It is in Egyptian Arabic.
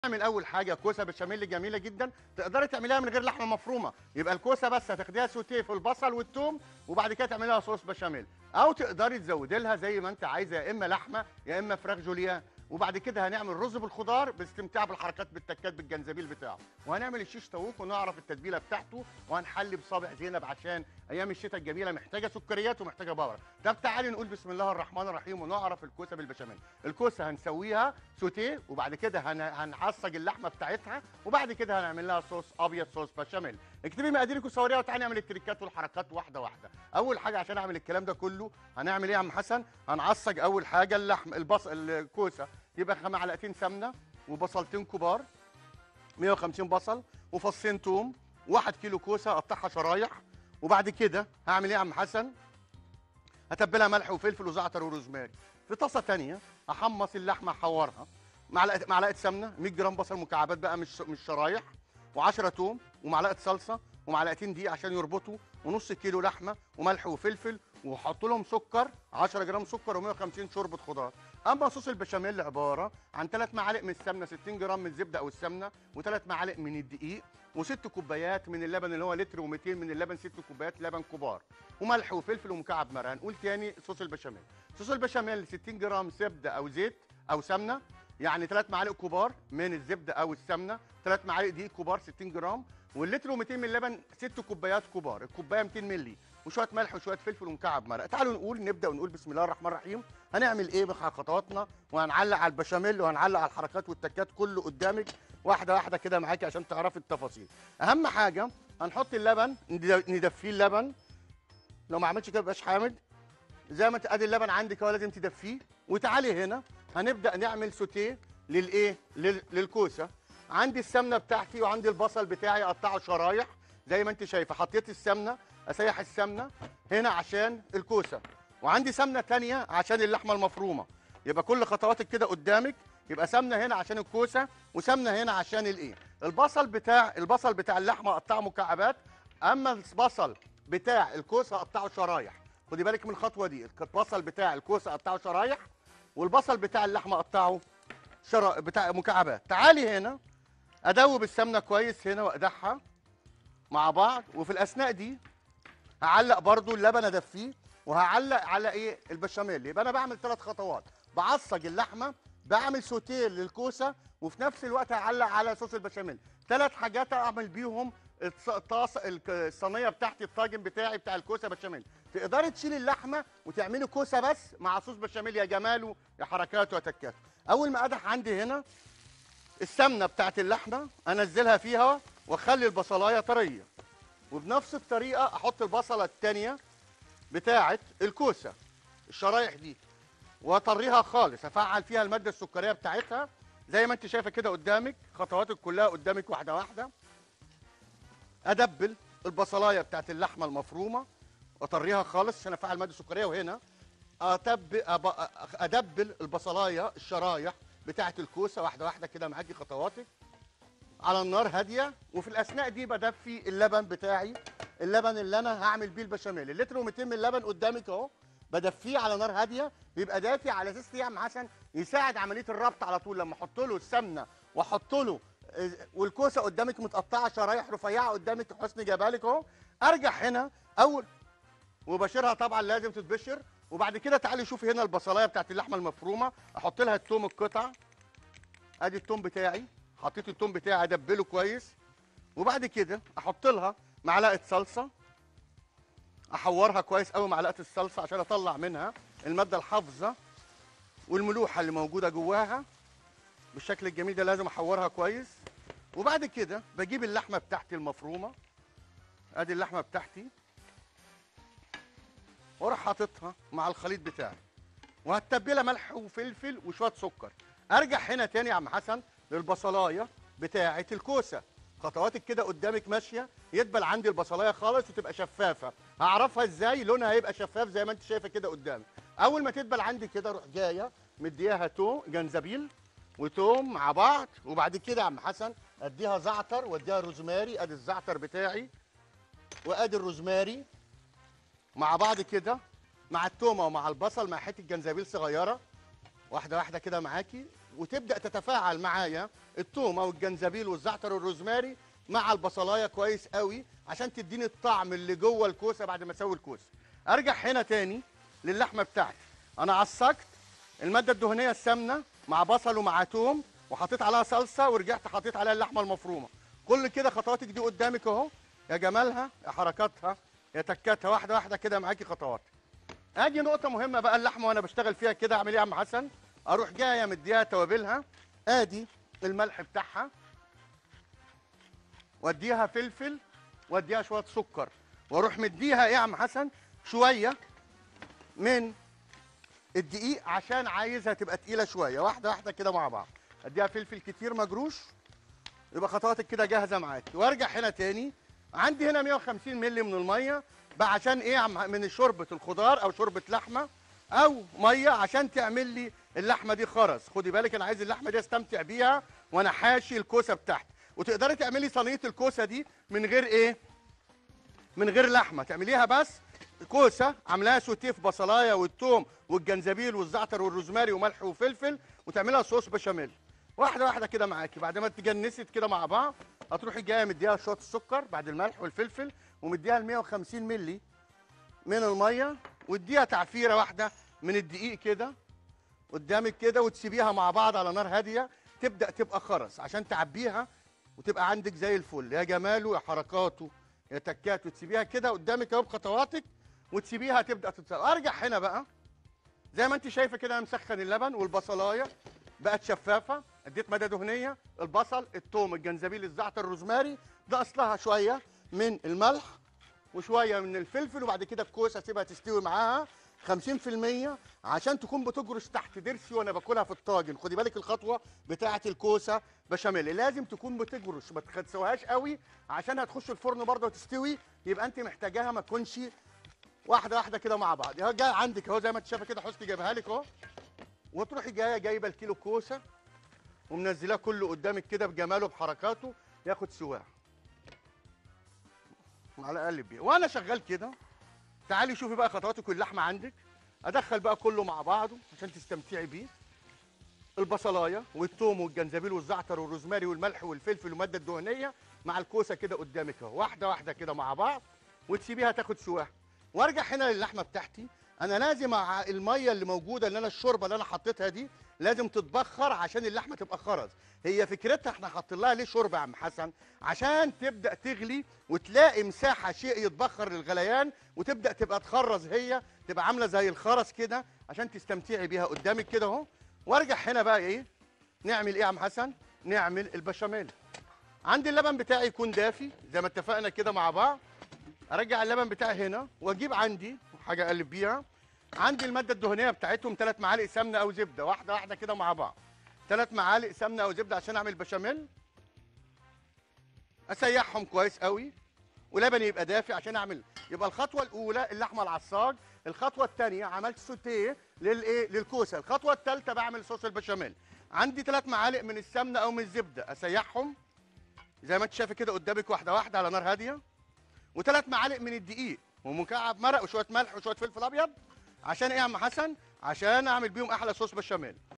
نعمل اول حاجه كوسه بشاميل جميله جدا تقدري تعمليها من غير لحمه مفرومه يبقى الكوسه بس هتاخديها سوتيه في البصل والثوم وبعد كده تعمليها صوص بشاميل او تقدري تزودي لها زي ما انت عايزه يا اما لحمه يا اما فراخ جوليان وبعد كده هنعمل رز بالخضار باستمتاع بالحركات بالتكات بالجنزبيل بتاعه وهنعمل الشيش طاووق ونعرف التتبيله بتاعته وهنحلي بصابع زينب عشان ايام الشتاء الجميله محتاجه سكريات ومحتاجه باور طب تعالي نقول بسم الله الرحمن الرحيم ونعرف الكوسه بالبشاميل الكوسه هنسويها سوتيه وبعد كده هن... هنعصج اللحمه بتاعتها وبعد كده هنعمل لها صوص ابيض صوص بشاميل اكتبي مقاديرك وصوريها وتعالي نعمل التريكات والحركات واحده واحده اول حاجه عشان اعمل الكلام ده كله هنعمل ايه يا عم حسن هنعصج اول حاجه اللحم البص الكوسه يبقى معلقتين سمنه وبصلتين كبار 150 بصل وفصين توم واحد كيلو كوسه اقطعها شرايح وبعد كده هعمل ايه يا عم حسن هتبلها ملح وفلفل وزعتر وروزماري في طاسه تانية احمص اللحمه احورها معلقه معلقه سمنه 100 جرام بصل مكعبات بقى مش مش شرايح و10 توم ومعلقه صلصه ومعلقتين دقيق عشان يربطوا ونص كيلو لحمه وملح وفلفل وحط لهم سكر 10 جرام سكر و150 شوربه خضار اما صوص البشاميل عباره عن 3 معالق من السمنه 60 جرام من الزبده او السمنه وثلاث معالق من الدقيق وست كوبايات من اللبن اللي هو لتر و200 من اللبن ست كوبايات لبن كبار وملح وفلفل ومكعب مرقه نقول تاني صوص البشاميل صوص البشاميل 60 جرام زبده او زيت او سمنه يعني ثلاث معالق كبار من الزبده او السمنه ثلاث معالق دقيق كبار 60 جرام واللتر و200 من اللبن ست كوبايات كبار الكوبايه 200 مللي وشويه ملح وشويه فلفل ومكعب مرقه تعالوا نقول نبدا ونقول بسم الله الرحمن الرحيم هنعمل ايه مع خطواتنا وهنعلق على البشاميل وهنعلق على الحركات والتكات كله قدامك واحده واحده كده معاكي عشان تعرفي التفاصيل اهم حاجه هنحط اللبن ندفيه اللبن لو ما عملتش كده مبقاش حامد زي ما ادي اللبن عندك هو لازم تدفيه وتعالي هنا هنبدا نعمل سوتيه للايه لل- للكوسه عندي السمنه بتاعتي وعندي البصل بتاعي اقطعه شرايح زي ما انت شايفه حطيت السمنه اسيح السمنه هنا عشان الكوسه وعندي سمنه تانية عشان اللحمه المفرومه يبقى كل خطواتك كده قدامك يبقى سمنه هنا عشان الكوسه وسمنه هنا عشان الايه البصل بتاع البصل بتاع اللحمه اقطعه مكعبات اما البصل بتاع الكوسه اقطعه شرايح خدي بالك من الخطوه دي البصل بتاع الكوسه اقطعه شرايح والبصل بتاع اللحمه اقطعه شرا بتاع مكعبات تعالي هنا ادوب السمنه كويس هنا واقدحها مع بعض وفي الاثناء دي هعلق برضو اللبن ادفيه وهعلق على ايه البشاميل يبقى انا بعمل ثلاث خطوات بعصج اللحمه بعمل سوتيه للكوسه وفي نفس الوقت هعلق على صوص البشاميل ثلاث حاجات اعمل بيهم الص- الطاسه الك- الصينيه بتاعتي الطاجن بتاعي بتاع الكوسه بشاميل تقدري تشيلي اللحمه وتعملي كوسه بس مع صوص بشاميل يا جماله يا حركاته يا تكاته اول ما ادح عندي هنا السمنه بتاعت اللحمه انزلها فيها واخلي البصلايه طريه وبنفس الطريقه احط البصله الثانيه بتاعت الكوسه الشرايح دي واطريها خالص افعل فيها الماده السكريه بتاعتها زي ما انت شايفه كده قدامك خطواتك كلها قدامك واحده واحده ادبل البصلايه بتاعت اللحمه المفرومه واطريها خالص عشان افعل الماده السكريه وهنا أتب... أب... ادبل البصلايه الشرايح بتاعت الكوسه واحده واحده كده معاكي خطواتك على النار هاديه وفي الاثناء دي بدفي اللبن بتاعي اللبن اللي انا هعمل بيه البشاميل اللتر و200 من اللبن قدامك اهو بدفيه على نار هاديه بيبقى دافي على اساس ايه يا عم حسن يساعد عمليه الربط على طول لما احط له السمنه واحط له آه، والكوسه قدامك متقطعه شرايح رفيعه قدامك حسن جبالك اهو ارجع هنا اول وبشرها طبعا لازم تتبشر وبعد كده تعالي شوفي هنا البصلايه بتاعت اللحمه المفرومه احط لها التوم القطع ادي التوم بتاعي حطيت التوم بتاعي ادبله كويس وبعد كده احط لها معلقه صلصه احورها كويس قوي معلقه الصلصه عشان اطلع منها الماده الحافظه والملوحه اللي موجوده جواها بالشكل الجميل ده لازم احورها كويس وبعد كده بجيب اللحمه بتاعتي المفرومه ادي اللحمه بتاعتي واروح حاططها مع الخليط بتاعي وهتبلها ملح وفلفل وشويه سكر ارجع هنا تاني يا عم حسن للبصلايه بتاعه الكوسه خطواتك كده قدامك ماشيه يدبل عندي البصلايه خالص وتبقى شفافه هعرفها ازاي لونها هيبقى شفاف زي ما انت شايفه كده قدامك اول ما تدبل عندي كده اروح جايه مديها توم جنزبيل وتوم مع بعض وبعد كده يا عم حسن اديها زعتر واديها روزماري ادي الزعتر بتاعي وادي الروزماري مع بعض كده مع التومه ومع البصل مع حته جنزبيل صغيره واحده واحده كده معاكي وتبدا تتفاعل معايا التومه والجنزبيل والزعتر والروزماري مع البصلايه كويس قوي عشان تديني الطعم اللي جوه الكوسه بعد ما اسوي الكوسه ارجع هنا تاني للحمه بتاعتي انا عصقت الماده الدهنيه السمنه مع بصل ومع توم وحطيت عليها صلصه ورجعت حطيت عليها اللحمه المفرومه كل كده خطواتك دي قدامك اهو يا جمالها يا حركاتها يا تكاتها واحده واحده كده معاكي خطوات ادي نقطه مهمه بقى اللحمه وانا بشتغل فيها كده اعمل ايه يا عم حسن اروح جايه مديها توابلها ادي الملح بتاعها واديها فلفل واديها شويه سكر واروح مديها ايه يا عم حسن شويه من الدقيق عشان عايزها تبقى تقيله شويه واحده واحده كده مع بعض اديها فلفل كتير مجروش يبقى خطواتك كده جاهزه معاكي وارجع هنا تاني عندي هنا 150 مللي من الميه بقى عشان ايه يا عم من شوربه الخضار او شوربه لحمه او ميه عشان تعمل لي اللحمه دي خرز خدي بالك انا عايز اللحمه دي استمتع بيها وانا حاشي الكوسه بتاعتي وتقدري تعملي صينيه الكوسه دي من غير ايه من غير لحمه تعمليها بس كوسه عاملاها سوتيه في بصلايه والثوم والجنزبيل والزعتر والروزماري وملح وفلفل وتعملها صوص بشاميل واحده واحده كده معاكي بعد ما تجنست كده مع بعض هتروحي جايه مديها شويه السكر بعد الملح والفلفل ومديها ال 150 مللي من الميه واديها تعفيره واحده من الدقيق كده قدامك كده وتسيبيها مع بعض على نار هاديه تبدا تبقى خرز عشان تعبيها وتبقى عندك زي الفل يا جماله يا حركاته يا تكاته تسيبيها كده قدامك اهو بخطواتك وتسيبيها تبدا تتسوى ارجع هنا بقى زي ما انت شايفه كده انا مسخن اللبن والبصلايه بقت شفافه اديت ماده دهنيه البصل الثوم الجنزبيل الزعتر الروزماري ده اصلها شويه من الملح وشويه من الفلفل وبعد كده الكوسه اسيبها تستوي معاها 50% عشان تكون بتجرش تحت ضرسي وانا باكلها في الطاجن خدي بالك الخطوه بتاعه الكوسه بشاميل لازم تكون بتجرش ما تسويهاش قوي عشان هتخش الفرن برضه وتستوي يبقى انت محتاجاها ما تكونش واحده واحده كده مع بعض اهو جاي عندك اهو زي ما انت شايفه كده حسني جايبها لك اهو وتروحي جايه جايبه الكيلو كوسه ومنزلاه كله قدامك كده بجماله بحركاته ياخد سواه على الاقل بيه وانا شغال كده تعالي شوفي بقى خطواتك اللحمه عندك ادخل بقى كله مع بعضه عشان تستمتعي بيه البصلايه والثوم والجنزبيل والزعتر والروزماري والملح والفلفل والماده الدهنيه مع الكوسه كده قدامك اهو واحده واحده كده مع بعض وتسيبيها تاخد سواها وارجع هنا للحمه بتاعتي انا لازم مع الميه اللي موجوده اللي انا الشوربه اللي انا حطيتها دي لازم تتبخر عشان اللحمه تبقى خرز هي فكرتها احنا حاطين لها ليه شوربه يا عم حسن عشان تبدا تغلي وتلاقي مساحه شيء يتبخر للغليان وتبدا تبقى تخرز هي تبقى عامله زي الخرز كده عشان تستمتعي بيها قدامك كده اهو وارجع هنا بقى ايه نعمل ايه يا عم حسن نعمل البشاميل عندي اللبن بتاعي يكون دافي زي ما اتفقنا كده مع بعض ارجع اللبن بتاعي هنا واجيب عندي حاجه اقلب بيها عندي الماده الدهنيه بتاعتهم ثلاث معالق سمنه او زبده واحده واحده كده مع بعض ثلاث معالق سمنه او زبده عشان اعمل بشاميل اسيحهم كويس قوي ولبني يبقى دافي عشان اعمل يبقى الخطوه الاولى اللحمه العصاج الخطوه الثانيه عملت سوتيه للايه للكوسه الخطوه الثالثه بعمل صوص البشاميل عندي ثلاث معالق من السمنه او من الزبده اسيحهم زي ما انت شايفه كده قدامك واحده واحده على نار هاديه وثلاث معالق من الدقيق ومكعب مرق وشويه ملح وشويه فلفل ابيض عشان ايه يا عم حسن عشان اعمل بيهم احلى صوص بشاميل